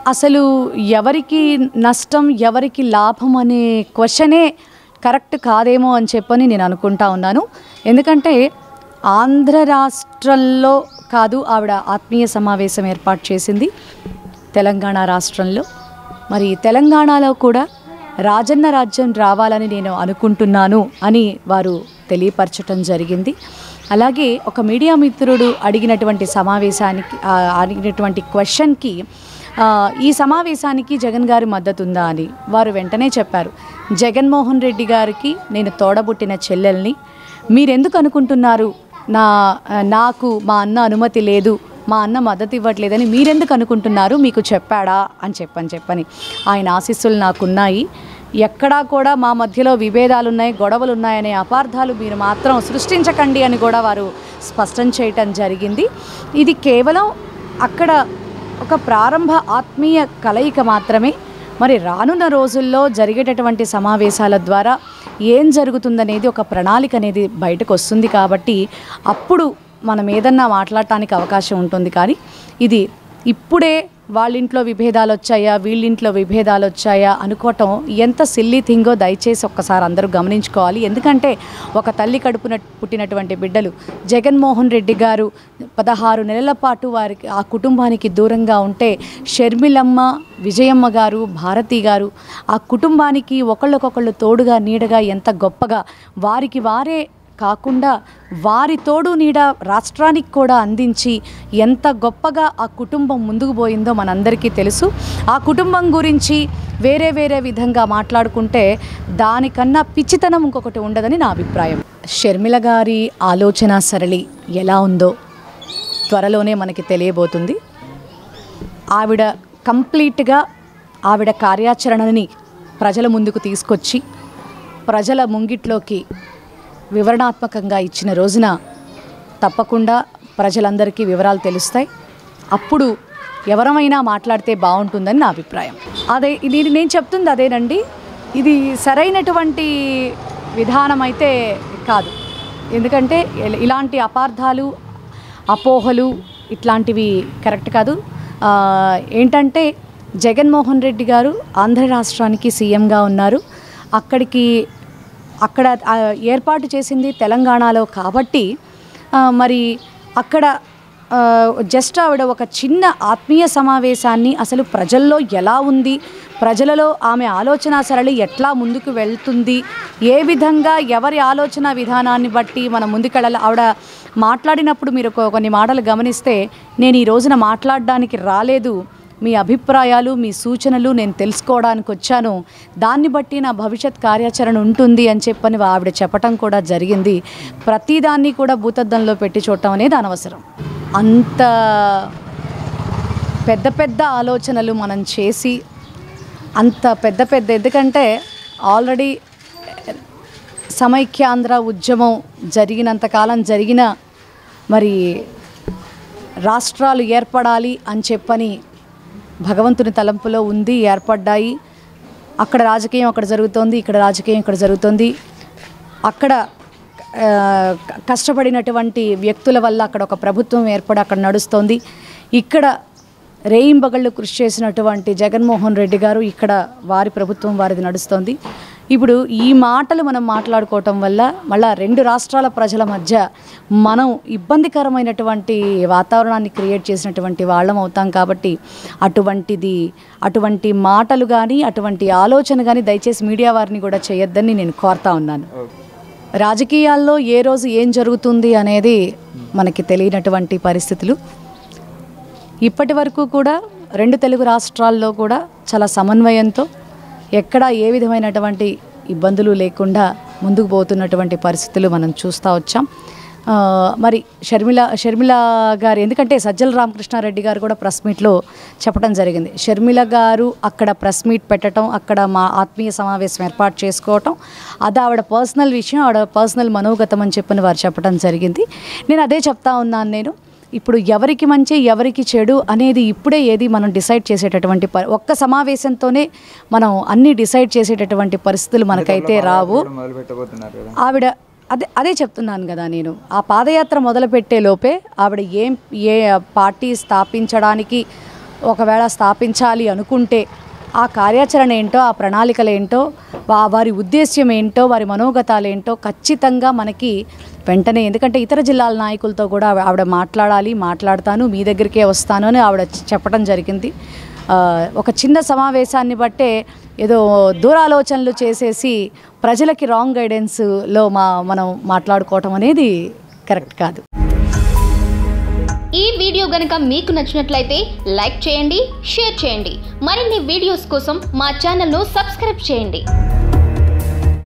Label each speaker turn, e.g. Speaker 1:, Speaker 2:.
Speaker 1: అసలు ఎవరికి నష్టం ఎవరికి లాభం అనే క్వశ్చనే కరెక్ట్ కాదేమో అని చెప్పని నేను అనుకుంటా ఉన్నాను ఎందుకంటే ఆంధ్ర రాష్ట్రంలో కాదు ఆవిడ ఆత్మీయ సమావేశం ఏర్పాటు చేసింది తెలంగాణ రాష్ట్రంలో మరి తెలంగాణలో కూడా రాజన్న రాజ్యం రావాలని నేను అనుకుంటున్నాను అని వారు తెలియపరచటం జరిగింది అలాగే ఒక మీడియా మిత్రుడు అడిగినటువంటి సమావేశానికి ఆ, అడిగినటువంటి క్వశ్చన్కి ఆ, ఈ సమావేశానికి జగన్ గారి మద్దతు ఉందా అని వారు వెంటనే చెప్పారు జగన్మోహన్ రెడ్డి గారికి నేను తోడబుట్టిన చెల్లెల్ని మీరెందుకు అనుకుంటున్నారు నా నాకు మా అన్న అనుమతి లేదు మా అన్న మద్దతు ఇవ్వట్లేదని మీరెందుకు అనుకుంటున్నారు మీకు చెప్పాడా అని చెప్పని చెప్పని ఆయన ఆశీస్సులు నాకున్నాయి ఎక్కడా కూడా మా మధ్యలో విభేదాలు ఉన్నాయి గొడవలు ఉన్నాయనే అపార్థాలు మీరు మాత్రం సృష్టించకండి అని కూడా వారు స్పష్టం చేయటం జరిగింది ఇది కేవలం అక్కడ ఒక ప్రారంభ ఆత్మీయ కలయిక మాత్రమే మరి రానున్న రోజుల్లో జరిగేటటువంటి సమావేశాల ద్వారా ఏం జరుగుతుందనేది ఒక ప్రణాళిక అనేది బయటకు వస్తుంది కాబట్టి అప్పుడు మనం ఏదన్నా మాట్లాడటానికి అవకాశం ఉంటుంది కానీ ఇది ఇప్పుడే వాళ్ళింట్లో విభేదాలు వచ్చాయా వీళ్ళింట్లో విభేదాలు వచ్చాయా అనుకోవటం ఎంత సిల్లీ థింగో దయచేసి ఒక్కసారి అందరూ గమనించుకోవాలి ఎందుకంటే ఒక తల్లి కడుపున పుట్టినటువంటి బిడ్డలు జగన్మోహన్ రెడ్డి గారు పదహారు నెలల పాటు వారికి ఆ కుటుంబానికి దూరంగా ఉంటే షర్మిలమ్మ విజయమ్మ గారు భారతి గారు ఆ కుటుంబానికి ఒకళ్ళకొకళ్ళు తోడుగా నీడగా ఎంత గొప్పగా వారికి వారే కాకుండా వారి తోడు నీడ రాష్ట్రానికి కూడా అందించి ఎంత గొప్పగా ఆ కుటుంబం ముందుకు పోయిందో మనందరికీ తెలుసు ఆ కుటుంబం గురించి వేరే వేరే విధంగా మాట్లాడుకుంటే దానికన్నా పిచ్చితనం ఇంకొకటి ఉండదని నా అభిప్రాయం షర్మిల గారి ఆలోచన సరళి ఎలా ఉందో త్వరలోనే మనకి తెలియబోతుంది ఆవిడ కంప్లీట్గా ఆవిడ కార్యాచరణని ప్రజల ముందుకు తీసుకొచ్చి ప్రజల ముంగిట్లోకి వివరణాత్మకంగా ఇచ్చిన రోజున తప్పకుండా ప్రజలందరికీ వివరాలు తెలుస్తాయి అప్పుడు ఎవరమైనా మాట్లాడితే బాగుంటుందని నా అభిప్రాయం అదే ఇది నేను చెప్తుంది అదేనండి ఇది సరైనటువంటి విధానం అయితే కాదు ఎందుకంటే ఇల- ఇలాంటి అపార్థాలు అపోహలు ఇట్లాంటివి కరెక్ట్ కాదు ఆ, ఏంటంటే జగన్మోహన్ రెడ్డి గారు ఆంధ్ర రాష్ట్రానికి సీఎంగా ఉన్నారు అక్కడికి అక్కడ ఆ, ఏర్పాటు చేసింది తెలంగాణలో కాబట్టి ఆ, మరి అక్కడ ఆ, జస్ట్ ఆవిడ ఒక చిన్న ఆత్మీయ సమావేశాన్ని అసలు ప్రజల్లో ఎలా ఉంది ప్రజలలో ఆమె ఆలోచన సరళి ఎట్లా ముందుకు వెళ్తుంది ఏ విధంగా ఎవరి ఆలోచన విధానాన్ని బట్టి మనం ముందుకెళ్ళాలి ఆవిడ మాట్లాడినప్పుడు మీరు కొ- కొన్ని మాటలు గమనిస్తే నేను ఈ రోజున మాట్లాడడానికి రాలేదు మీ అభిప్రాయాలు మీ సూచనలు నేను తెలుసుకోవడానికి వచ్చాను దాన్ని బట్టి నా భవిష్యత్ కార్యాచరణ ఉంటుంది అని చెప్పని ఆవిడ చెప్పటం కూడా జరిగింది ప్రతిదాన్ని కూడా భూతద్దంలో పెట్టి చూడటం అనేది అనవసరం అంత పెద్ద పెద్ద ఆలోచనలు మనం చేసి అంత పెద్ద పెద్ద ఎందుకంటే ఆల్రెడీ సమైక్యాంధ్ర ఉద్యమం జరిగినంతకాలం జరిగిన మరి రాష్ట్రాలు ఏర్పడాలి అని చెప్పని భగవంతుని తలంపులో ఉంది ఏర్పడ్డాయి అక్కడ రాజకీయం అక్కడ జరుగుతోంది ఇక్కడ రాజకీయం ఇక్కడ జరుగుతోంది అక్కడ ఆ, క- కష్టపడినటువంటి వ్యక్తుల వల్ల అక్కడ ఒక ప్రభుత్వం ఏర్పడి అక్కడ నడుస్తోంది ఇక్కడ రేయింబగళ్ళు కృషి చేసినటువంటి జగన్మోహన్ రెడ్డి గారు ఇక్కడ వారి ప్రభుత్వం వారిది నడుస్తోంది ఇప్పుడు ఈ మాటలు మనం మాట్లాడుకోవటం వల్ల మళ్ళా రెండు రాష్ట్రాల ప్రజల మధ్య మనం ఇబ్బందికరమైనటువంటి వాతావరణాన్ని క్రియేట్ చేసినటువంటి వాళ్ళం అవుతాం కాబట్టి అటువంటిది అటువంటి మాటలు కానీ అటువంటి ఆలోచన కానీ దయచేసి మీడియా వారిని కూడా చేయొద్దని నేను కోరుతా ఉన్నాను రాజకీయాల్లో ఏ రోజు ఏం జరుగుతుంది అనేది మనకి తెలియనటువంటి పరిస్థితులు ఇప్పటి వరకు కూడా రెండు తెలుగు రాష్ట్రాల్లో కూడా చాలా సమన్వయంతో ఎక్కడ ఏ విధమైనటువంటి ఇబ్బందులు లేకుండా ముందుకు పోతున్నటువంటి పరిస్థితులు మనం చూస్తూ వచ్చాం ఆ, మరి షర్మిల షర్మిల గారు ఎందుకంటే సజ్జల రామకృష్ణారెడ్డి గారు కూడా ప్రెస్ మీట్లో చెప్పడం జరిగింది షర్మిల గారు అక్కడ ప్రెస్ మీట్ పెట్టడం అక్కడ మా ఆత్మీయ సమావేశం ఏర్పాటు చేసుకోవటం అది ఆవిడ పర్సనల్ విషయం ఆవిడ పర్సనల్ మనోగతం అని చెప్పని వారు చెప్పడం జరిగింది నేను అదే చెప్తా ఉన్నాను నేను ఇప్పుడు ఎవరికి మంచి ఎవరికి చెడు అనేది ఇప్పుడే ఏది మనం డిసైడ్ చేసేటటువంటి ప ఒక్క సమావేశంతోనే మనం అన్ని డిసైడ్ చేసేటటువంటి పరిస్థితులు మనకైతే రావు
Speaker 2: మొదలు పెట్టబోతున్నారు కదా
Speaker 1: ఆవిడ అదే అదే చెప్తున్నాను కదా నేను ఆ పాదయాత్ర మొదలుపెట్టే లోపే ఆవిడ ఏం ఏ పార్టీ స్థాపించడానికి ఒకవేళ స్థాపించాలి అనుకుంటే ఆ కార్యాచరణ ఏంటో ఆ ప్రణాళికలు ఏంటో వా- వారి ఉద్దేశ్యం ఏంటో వారి మనోగతాలు ఏంటో ఖచ్చితంగా మనకి వెంటనే ఎందుకంటే ఇతర జిల్లాల నాయకులతో కూడా ఆవిడ- ఆవిడ మాట్లాడాలి మాట్లాడతాను మీ దగ్గరికే వస్తాను అని ఆవిడ చెప్పడం జరిగింది ఆ, ఒక చిన్న సమావేశాన్ని బట్టే ఏదో దూరాలోచనలు చేసేసి ప్రజలకి రాంగ్ గైడెన్స్లో మా మనం మాట్లాడుకోవటం అనేది కరెక్ట్ కాదు
Speaker 2: ఈ వీడియో గనక మీకు నచ్చినట్లయితే లైక్ చేయండి షేర్ చేయండి మరిన్ని వీడియోస్ కోసం మా ఛానల్ను సబ్స్క్రైబ్ చేయండి